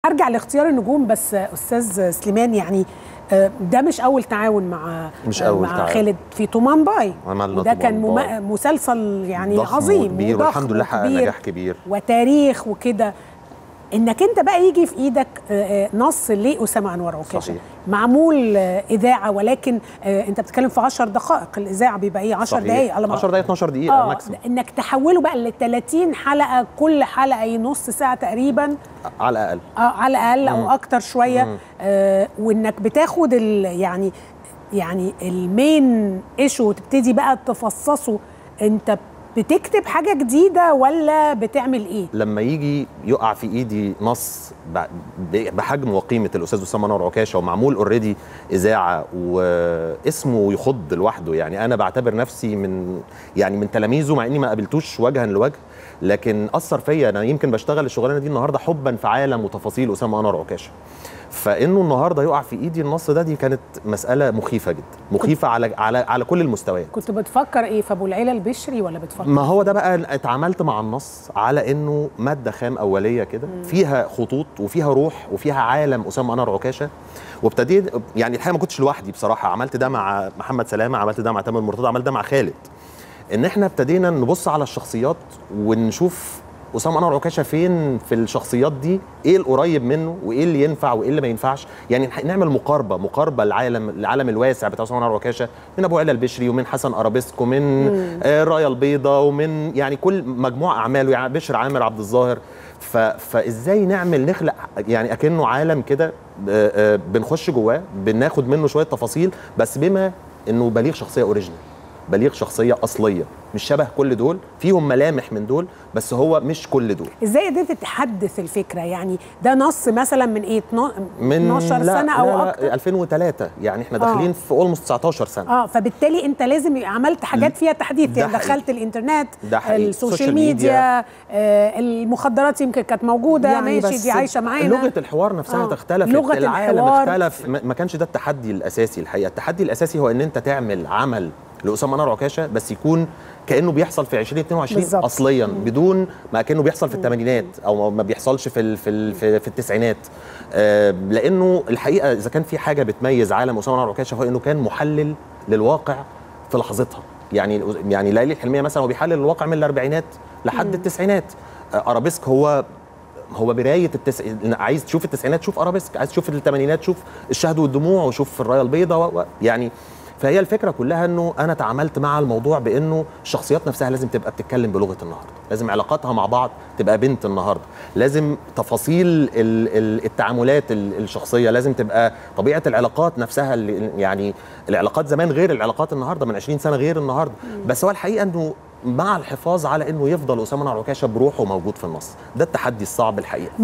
ارجع لاختيار النجوم بس استاذ سليمان يعني آه، ده مش اول تعاون مع مش أول مع تعاون. خالد في تومان باي عملنا وده كان تومان باي. مم- مسلسل يعني ضخم عظيم وكبير وضخم والحمد لله حقق وكبير نجاح كبير وتاريخ وكده انك انت بقى يجي في ايدك آه، آه، نص لاسامه انور عكاشه صحيح. معمول آه، اذاعه ولكن آه، انت بتتكلم في 10 دقائق الاذاعه بيبقى ايه 10 دقائق على ما 10 دقائق 12 دقيقه اه ماكسيموم انك تحوله بقى ل 30 حلقه كل حلقه ايه نص ساعه تقريبا على الاقل اه على الاقل او اكتر شويه آه وانك بتاخد ال يعني يعني المين ايشو وتبتدي بقى تفصصه انت بتكتب حاجه جديده ولا بتعمل ايه لما يجي يقع في ايدي نص ب- ب- بحجم وقيمه الاستاذ اسامه انور عكاشه ومعمول اوريدي اذاعه واسمه يخض لوحده يعني انا بعتبر نفسي من يعني من تلاميذه مع اني ما قابلتوش وجها لوجه لكن اثر فيا انا يمكن بشتغل الشغلانه دي النهارده حبا في عالم وتفاصيل اسامه انور عكاشه فانه النهارده يقع في ايدي النص ده دي كانت مساله مخيفه جدا مخيفه على على على كل المستويات كنت بتفكر ايه في ابو العيله البشري ولا بتفكر ما هو ده بقى اتعاملت مع النص على انه ماده خام اوليه كده فيها خطوط وفيها روح وفيها عالم اسامه انور عكاشه وابتديت يعني الحقيقه ما كنتش لوحدي بصراحه عملت ده مع محمد سلامه عملت ده مع تامر مرتضى عملت ده مع خالد ان احنا ابتدينا نبص على الشخصيات ونشوف اسامه انور عكاشه فين في الشخصيات دي ايه القريب منه وايه اللي ينفع وايه اللي ما ينفعش يعني نح- نعمل مقاربه مقاربه العالم العالم الواسع بتاع اسامه انور عكاشه من ابو علا البشري ومن حسن ارابيسك ومن آه، الرايه البيضاء ومن يعني كل مجموعه اعماله يعني بشر عامر عبد الظاهر ف... فازاي نعمل نخلق يعني اكنه عالم كده آه، آه، بنخش جواه بناخد منه شويه تفاصيل بس بما انه بليغ شخصيه اوريجينال بليغ شخصيه اصليه مش شبه كل دول فيهم ملامح من دول بس هو مش كل دول ازاي قدرت تحدث الفكره يعني ده نص مثلا من ايه 12 من 12 لا سنه او لا اكتر لا 2003 يعني احنا داخلين آه. في اولموست 19 سنه اه فبالتالي انت لازم يبقى عملت حاجات فيها تحديث ده يعني حقيقي. دخلت الانترنت ده حقيقي. السوشيال السوشيال ميديا آه المخدرات يمكن كانت موجوده ماشي بس دي عايشه معانا لغه الحوار نفسها آه. آه. تختلف لغة العالم الحوار. اختلف ما ما كانش ده التحدي الاساسي الحقيقه التحدي الاساسي هو ان انت تعمل عمل لاسامه انور عكاشه بس يكون كانه بيحصل في 2022 بالظبط. اصليا بدون ما كانه بيحصل في الثمانينات او ما بيحصلش في ال- في ال- في, في التسعينات آه لانه الحقيقه اذا كان في حاجه بتميز عالم اسامه انور عكاشه هو انه كان محلل للواقع في لحظتها يعني يعني ليالي الحلميه مثلا هو بيحلل الواقع من الاربعينات لحد التسعينات آه، ارابيسك هو هو برايه التس... عايز تشوف التسعينات شوف ارابيسك عايز تشوف الثمانينات شوف الشهد والدموع وشوف الرايه البيضاء و... و... يعني فهي الفكره كلها انه انا تعاملت مع الموضوع بانه الشخصيات نفسها لازم تبقى بتتكلم بلغه النهارده لازم علاقاتها مع بعض تبقى بنت النهارده لازم تفاصيل ال... ال... التعاملات ال... الشخصيه لازم تبقى طبيعه العلاقات نفسها اللي يعني العلاقات زمان غير العلاقات النهارده من 20 سنه غير النهارده بس هو الحقيقه انه مع الحفاظ على انه يفضل اسامه نور عكاشه بروحه موجود في النص ده التحدي الصعب الحقيقه